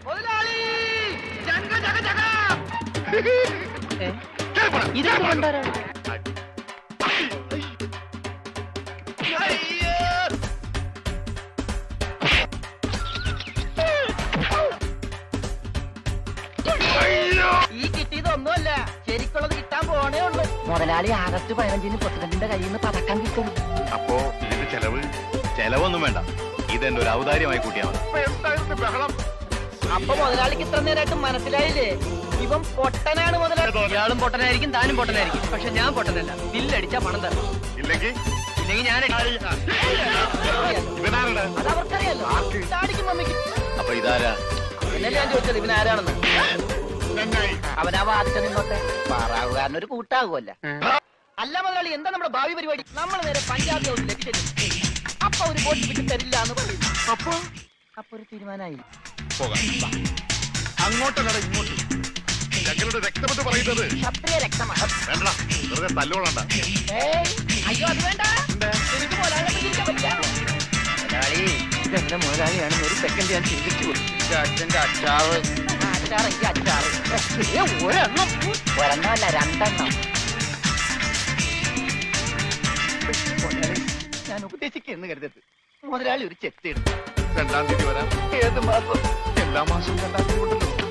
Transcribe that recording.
മുതലാളി ജങ്ക ജഗ ജഗ ഇതെന്ത് കൊണ്ടാരാണ് ഈ കിട്ടിയതൊന്നുമല്ല ശരിക്കുള്ളത് കിട്ടാൻ പോണേ ഉള്ളൂ മുതലാളി ആഗസ്റ്റ് പതിനഞ്ചിന് പ്രസിഡന്റിന്റെ കയ്യിൽ നിന്ന് പതക്കം കിട്ടും അപ്പോ ഇതിന്റെ ചെലവ് ചെലവൊന്നും വേണ്ട ഇതെന്റെ ഒരു ഔദാര്യമായി കൂട്ടിയാൽ മതി ബഹളം അപ്പൊ മുതലാളിക്ക് ഇത്ര നേരമായിട്ട് മനസ്സിലായില്ലേ ഇവൻ പൊട്ടനാണ് മുതലാളി ഇയാളും പൊട്ടനായിരിക്കും താനും പൊട്ടനായിരിക്കും പക്ഷെ ഞാൻ പൊട്ടനല്ല ബില്ലടിച്ചാ പണം തരണം ഇല്ലെങ്കിൽ ഇല്ലെങ്കിൽ ഞാൻ ഇവനാരുടെ അത് അവർക്കറിയാലോ ഡാഡിക്കും മമ്മിക്കും അപ്പൊ ഇതാരാ എന്നല്ലേ ഞാൻ ചോദിച്ചത് ഇവൻ ആരാണെന്ന് അവനാ വാദിച്ച നിന്നോട്ടെ പാറാവുകാരൻ ഒരു കൂട്ടാകുമല്ല അല്ല മുതലാളി എന്താ നമ്മുടെ ഭാവി പരിപാടി നമ്മൾ നേരെ പഞ്ചാബ് ഹൗസിലേക്ക് ചെല്ലും അപ്പൊ ഒരു ബോട്ട് വിട്ട് തരില്ല എന്ന് പറയും അപ്പൊ അപ്പൊ ഒരു തീരുമാനമായി പോകാം അങ്ങോട്ടല്ലട ഇങ്ങോട്ട് ഞങ്ങളുടെ രക്തമെന്ന് പറയുന്നത് ക്ഷത്രിയ രക്തമാണ് വേണ്ട വെറുതെ തല്ലുകൊള്ളണ്ട ഏയ്, അയ്യോ അത് വേണ്ട എനിക്ക് മുതലാളിയെ പിടിച്ചിരിക്കാൻ പറ്റില്ല മുതലാളി ഇതെന്റെ മുതലാളിയാണെന്ന് ഒരു സെക്കൻഡ് ഞാൻ ചിന്തിച്ചു അച്ഛന്റെ അച്ചാവ് അച്ചാറെങ്കിൽ അച്ചാറ് ഏ, ഒരെണ്ണം ഒരെണ്ണമല്ല രണ്ടെണ്ണം മുതലാളി ഞാൻ ഉപദേശിക്കുന്നു കരുതരുത് മുതലാളി ഒരു ചെത്തി എടുത്തു രണ്ടാം തീയതി വരാം ഏത് മാസം എല്ലാ മാസവും രണ്ടാം തീയതി ഉണ്ടല്ലോ